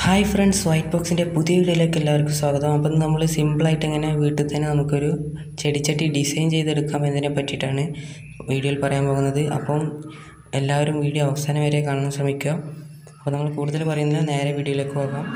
hi friends white ബോക്സിൻ്റെ പുതിയ വീഡിയോയിലേക്ക് എല്ലാവർക്കും സ്വാഗതം അപ്പം നമ്മൾ സിമ്പിളായിട്ട് എങ്ങനെ വീട്ടിൽ തന്നെ നമുക്കൊരു ചെടിച്ചട്ടി ഡിസൈൻ ചെയ്തെടുക്കാം എന്നതിനെ പറ്റിയിട്ടാണ് വീഡിയോയിൽ പറയാൻ പോകുന്നത് അപ്പം എല്ലാവരും വീഡിയോ അവസാനം വരെ കാണാൻ ശ്രമിക്കുക അപ്പോൾ നമ്മൾ കൂടുതൽ പറയുന്നില്ല നേരെ വീഡിയോയിലേക്ക് പോകാം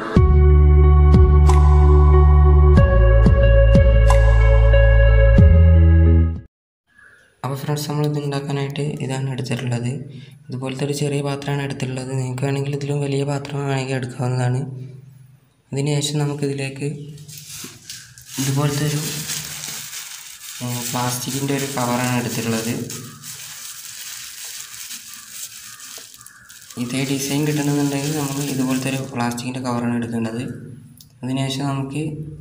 അപ്പോൾ ഫ്രണ്ട്സ് നമ്മൾ ഇത് ഉണ്ടാക്കാനായിട്ട് ഇതാണ് എടുത്തിട്ടുള്ളത് ഇതുപോലത്തെ ഒരു ചെറിയ പാത്രമാണ് എടുത്തിട്ടുള്ളത് നിങ്ങൾക്ക് വേണമെങ്കിൽ ഇതിലും വലിയ പാത്രം വേണമെങ്കിൽ എടുക്കാവുന്നതാണ് അതിന് ശേഷം നമുക്കിതിലേക്ക് ഇതുപോലത്തെ ഒരു പ്ലാസ്റ്റിക്കിൻ്റെ ഒരു കവറാണ് എടുത്തിട്ടുള്ളത് ഇതേ ഡിസൈൻ കിട്ടണമെന്നുണ്ടെങ്കിൽ നമ്മൾ ഇതുപോലത്തെ ഒരു പ്ലാസ്റ്റിക്കിൻ്റെ കവറാണ് എടുക്കേണ്ടത് അതിനുശേഷം നമുക്ക്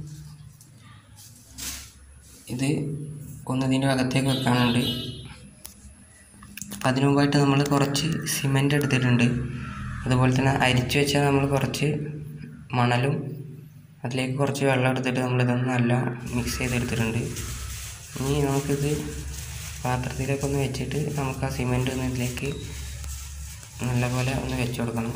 ഇത് ഒന്ന് ഇതിൻ്റെ അകത്തേക്ക് വെക്കാനുണ്ട് അപ്പം അതിനു മുമ്പായിട്ട് നമ്മൾ കുറച്ച് സിമൻറ്റ് എടുത്തിട്ടുണ്ട് അതുപോലെ തന്നെ അരിച്ചു വെച്ചാൽ നമ്മൾ കുറച്ച് മണലും അതിലേക്ക് കുറച്ച് വെള്ളം എടുത്തിട്ട് നമ്മളിതൊന്ന് നല്ല മിക്സ് ചെയ്തെടുത്തിട്ടുണ്ട് ഇനി നമുക്കിത് പാത്രത്തിലേക്കൊന്ന് വെച്ചിട്ട് നമുക്ക് ആ സിമൻറ്റ് ഒന്ന് ഇതിലേക്ക് നല്ലപോലെ ഒന്ന് വെച്ച് കൊടുക്കണം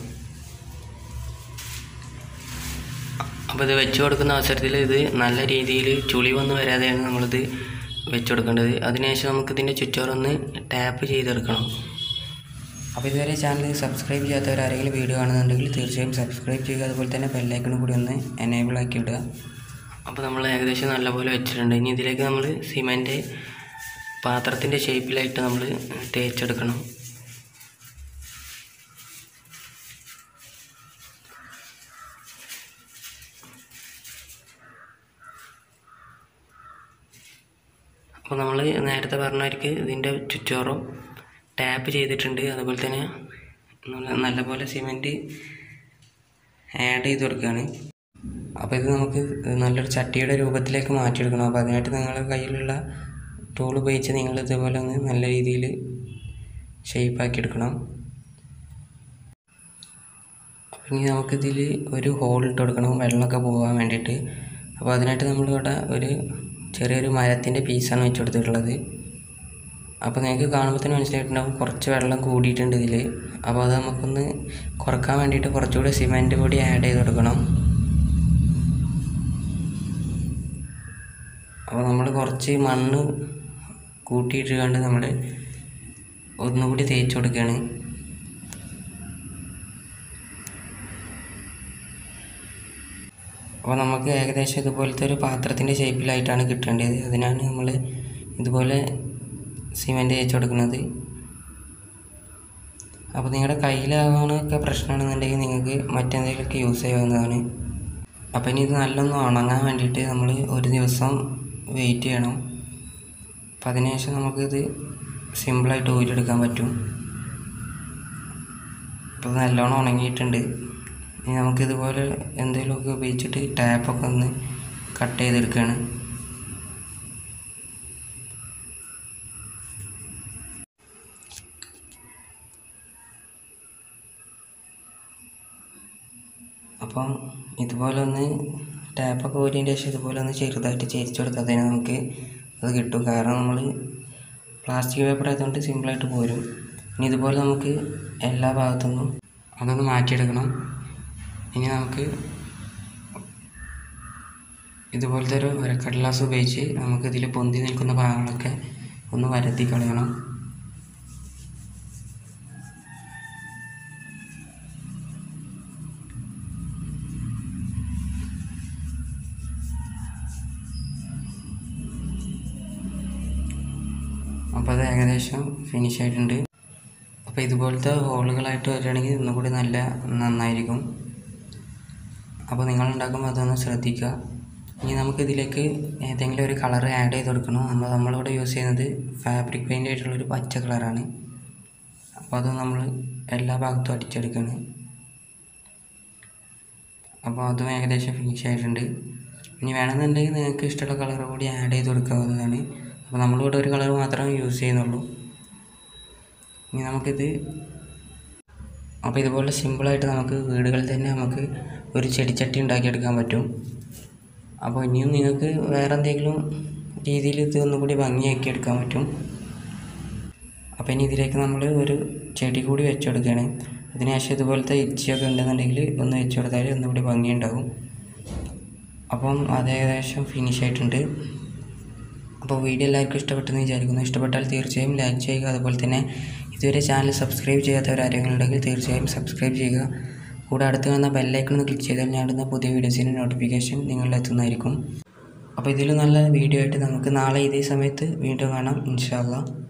അപ്പോൾ ഇത് വെച്ച് കൊടുക്കുന്ന അവസരത്തിൽ ഇത് നല്ല രീതിയിൽ ചുളിവൊന്നും വരാതെയാണ് നമ്മളിത് വെച്ച് കൊടുക്കേണ്ടത് അതിനുശേഷം നമുക്ക് ഇതിൻ്റെ ചുറ്റോറൊന്ന് ടാപ്പ് ചെയ്തെടുക്കണം അപ്പോൾ ഇതുവരെ ചാനൽ സബ്സ്ക്രൈബ് ചെയ്യാത്തവർ ആരെങ്കിലും വീഡിയോ കാണുന്നുണ്ടെങ്കിൽ തീർച്ചയായും സബ്സ്ക്രൈബ് ചെയ്യുക അതുപോലെ തന്നെ ബെല്ലൈക്കണും കൂടി ഒന്ന് എനേബിൾ ആക്കി ഇടുക അപ്പോൾ നമ്മൾ ഏകദേശം നല്ലപോലെ വെച്ചിട്ടുണ്ട് ഇനി ഇതിലേക്ക് നമ്മൾ സിമെൻറ്റ് പാത്രത്തിൻ്റെ ഷേപ്പിലായിട്ട് നമ്മൾ തേച്ചെടുക്കണം അപ്പോൾ നമ്മൾ നേരത്തെ പറഞ്ഞവർക്ക് ഇതിൻ്റെ ചുറ്റോറും ടാപ്പ് ചെയ്തിട്ടുണ്ട് അതുപോലെ തന്നെ നല്ല നല്ലപോലെ സിമെൻറ്റ് ആഡ് ചെയ്ത് കൊടുക്കുകയാണ് അപ്പോൾ ഇത് നമുക്ക് നല്ലൊരു ചട്ടിയുടെ രൂപത്തിലേക്ക് മാറ്റിയെടുക്കണം അപ്പോൾ അതിനായിട്ട് നിങ്ങളുടെ കയ്യിലുള്ള ടൂൾ ഉപയോഗിച്ച് നിങ്ങൾ ഇതുപോലെ ഒന്ന് നല്ല രീതിയിൽ ഷേപ്പാക്കി എടുക്കണം അപ്പോൾ ഇനി നമുക്കിതിൽ ഒരു ഹോൾ ഇട്ട് കൊടുക്കണം വെള്ളമൊക്കെ പോകാൻ വേണ്ടിയിട്ട് അപ്പോൾ അതിനായിട്ട് നമ്മളിവിടെ ഒരു ചെറിയൊരു മരത്തിൻ്റെ പീസാണ് വെച്ച് കൊടുത്തിട്ടുള്ളത് അപ്പോൾ നിങ്ങൾക്ക് കാണുമ്പോൾ തന്നെ മനസ്സിലായിട്ടുണ്ടാവും കുറച്ച് വെള്ളം കൂടിയിട്ടുണ്ട് ഇതിൽ അപ്പോൾ അത് നമുക്കൊന്ന് കുറക്കാൻ വേണ്ടിയിട്ട് കുറച്ചുകൂടി സിമെൻറ്റ് പൊടി ആഡ് ചെയ്ത് കൊടുക്കണം അപ്പോൾ നമ്മൾ കുറച്ച് മണ്ണ് കൂട്ടിയിട്ട് കണ്ട് നമ്മൾ ഒന്നുകൂടി തേച്ച് കൊടുക്കുകയാണ് അപ്പോൾ നമുക്ക് ഏകദേശം ഇതുപോലത്തെ ഒരു പാത്രത്തിൻ്റെ ഷേപ്പിലായിട്ടാണ് കിട്ടേണ്ടത് അതിനാണ് നമ്മൾ ഇതുപോലെ സിമെൻറ്റ് തേച്ച് കൊടുക്കുന്നത് അപ്പോൾ നിങ്ങളുടെ കയ്യിലാവാനൊക്കെ പ്രശ്നമാണെന്നുണ്ടെങ്കിൽ നിങ്ങൾക്ക് മറ്റെന്തെങ്കിലുമൊക്കെ യൂസ് ചെയ്യാവുന്നതാണ് അപ്പോൾ ഇനി ഇത് നല്ലൊന്ന് ഉണങ്ങാൻ വേണ്ടിയിട്ട് നമ്മൾ ഒരു ദിവസം വെയിറ്റ് ചെയ്യണം അപ്പോൾ അതിനുശേഷം നമുക്കിത് സിമ്പിളായിട്ട് ഊരിയെടുക്കാൻ പറ്റും അപ്പോൾ നല്ലോണം ഉണങ്ങിയിട്ടുണ്ട് ഇനി നമുക്കിതുപോലെ എന്തെങ്കിലുമൊക്കെ ഉപയോഗിച്ചിട്ട് ടാപ്പൊക്കെ ഒന്ന് കട്ട് ചെയ്തെടുക്കുകയാണ് അപ്പം ഇതുപോലെ ഒന്ന് ടാപ്പൊക്കെ ഊരിയതിൻ്റെ ശേഷം ഇതുപോലെ ഒന്ന് ചെറുതായിട്ട് ചേരിച്ചു കൊടുത്താൽ തന്നെ നമുക്ക് അത് കിട്ടും കാരണം നമ്മൾ പ്ലാസ്റ്റിക് പേപ്പർ ആയതുകൊണ്ട് സിമ്പിളായിട്ട് പോരും ഇനി ഇതുപോലെ നമുക്ക് എല്ലാ ഭാഗത്തുനിന്നും അതൊന്ന് മാറ്റിയെടുക്കണം ഇനി നമുക്ക് ഇതുപോലത്തെ ഒരു ഉരക്കടലാസ് ഉപയോഗിച്ച് നമുക്ക് ഇതിൽ പൊന്തി നിൽക്കുന്ന ഭാഗങ്ങളൊക്കെ ഒന്ന് വരത്തി കളയണം അപ്പോൾ അത് ഏകദേശം ഫിനിഷ് ആയിട്ടുണ്ട് അപ്പോൾ ഇതുപോലത്തെ ഹോളുകളായിട്ട് വരികയാണെങ്കിൽ ഒന്നുകൂടി നല്ല നന്നായിരിക്കും അപ്പോൾ നിങ്ങൾ ഉണ്ടാക്കുമ്പോൾ അതൊന്ന് ശ്രദ്ധിക്കുക ഇനി നമുക്കിതിലേക്ക് ഏതെങ്കിലും ഒരു കളർ ആഡ് ചെയ്ത് കൊടുക്കണം നമ്മൾ നമ്മളിവിടെ യൂസ് ചെയ്യുന്നത് ഫാബ്രിക് പെയിൻ്റ് ആയിട്ടുള്ളൊരു പച്ച കളറാണ് അപ്പോൾ അത് നമ്മൾ എല്ലാ ഭാഗത്തും അടിച്ചെടുക്കുകയാണ് അപ്പോൾ അതും ഏകദേശം ഫിനിഷ് ആയിട്ടുണ്ട് ഇനി വേണമെന്നുണ്ടെങ്കിൽ നിങ്ങൾക്ക് ഇഷ്ടമുള്ള കളർ കൂടി ആഡ് ചെയ്ത് കൊടുക്കാവുന്നതാണ് അപ്പോൾ നമ്മളിവിടെ ഒരു കളർ മാത്രമേ യൂസ് ചെയ്യുന്നുള്ളൂ ഇനി നമുക്കിത് അപ്പോൾ ഇതുപോലെ സിമ്പിളായിട്ട് നമുക്ക് വീടുകളിൽ തന്നെ നമുക്ക് ഒരു ചെടിച്ചട്ടി ഉണ്ടാക്കിയെടുക്കാൻ പറ്റും അപ്പോൾ ഇനിയും നിങ്ങൾക്ക് വേറെ എന്തെങ്കിലും രീതിയിൽ ഇത് ഒന്നുകൂടി ഭംഗിയാക്കി എടുക്കാൻ പറ്റും അപ്പോൾ ഇനി ഇതിലേക്ക് നമ്മൾ ഒരു ചെടി കൂടി വെച്ചെടുക്കുകയാണ് അതിനുശേഷം ഇതുപോലത്തെ ഇച്ചിയൊക്കെ ഉണ്ടെന്നുണ്ടെങ്കിൽ ഒന്ന് വെച്ച് കൊടുത്താൽ ഒന്നുകൂടി ഭംഗിയുണ്ടാവും അപ്പം അത് ഏകദേശം ഫിനിഷ് ആയിട്ടുണ്ട് അപ്പോൾ വീഡിയോ എല്ലാവർക്കും ഇഷ്ടപ്പെട്ടെന്ന് വിചാരിക്കുന്നു ഇഷ്ടപ്പെട്ടാൽ തീർച്ചയായും ലൈക്ക് ചെയ്യുക അതുപോലെ തന്നെ ഇതുവരെ ചാനൽ സബ്സ്ക്രൈബ് ചെയ്യാത്തവർ ആരെങ്കിലും ഉണ്ടെങ്കിൽ തീർച്ചയായും സബ്സ്ക്രൈബ് ചെയ്യുക കൂടെ അടുത്ത് വന്ന ബെല്ലൈക്കൺ ഒന്ന് ക്ലിക്ക് ചെയ്താൽ ഞാൻ ഇടുന്ന പുതിയ വീഡിയോസിൻ്റെ നോട്ടിഫിക്കേഷൻ നിങ്ങളിൽ എത്തുന്നതായിരിക്കും അപ്പോൾ ഇതിൽ നല്ല വീഡിയോ ആയിട്ട് നമുക്ക് നാളെ ഇതേ സമയത്ത് വീണ്ടും കാണാം ഇൻഷാല്ല